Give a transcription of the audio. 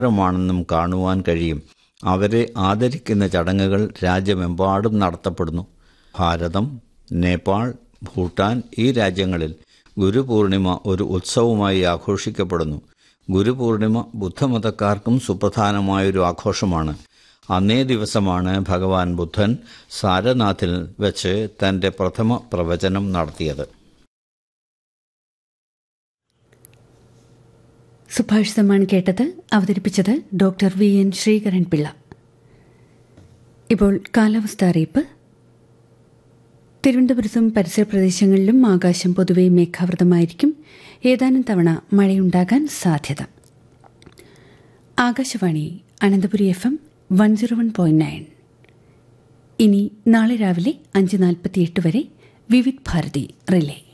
ാണെന്നും കാണുവാൻ കഴിയും അവരെ ആദരിക്കുന്ന ചടങ്ങുകൾ രാജ്യമെമ്പാടും നടത്തപ്പെടുന്നു ഭാരതം നേപ്പാൾ ഭൂട്ടാൻ ഈ രാജ്യങ്ങളിൽ ഗുരുപൂർണിമ ഒരു ഉത്സവമായി ആഘോഷിക്കപ്പെടുന്നു ഗുരുപൂർണിമ ബുദ്ധമതക്കാർക്കും സുപ്രധാനമായൊരു ആഘോഷമാണ് അന്നേ ദിവസമാണ് ഭഗവാൻ ബുദ്ധൻ സാരനാഥിൽ വെച്ച് തൻ്റെ പ്രഥമ പ്രവചനം നടത്തിയത് സുഭാഷിതമാണ് കേട്ടത് അവതരിപ്പിച്ചത് doctor V N Sreekaran Pillai ഇപ്പോൾ കാലാവസ്ഥ അറിയിപ്പ് തിരുവനന്തപുരത്തും പരിസര പ്രദേശങ്ങളിലും ആകാശം പൊതുവെ മേഘാവൃതമായിരിക്കും ഏതാനും തവണ മഴയുണ്ടാകാൻ സാധ്യത Akashvani Ananthapuri F M one zero one point nine ഇനി നാളെ രാവിലെ അഞ്ച് നാൽപ്പത്തിയെട്ട് വരെ വിവിധ് ഭാരതി റിലേ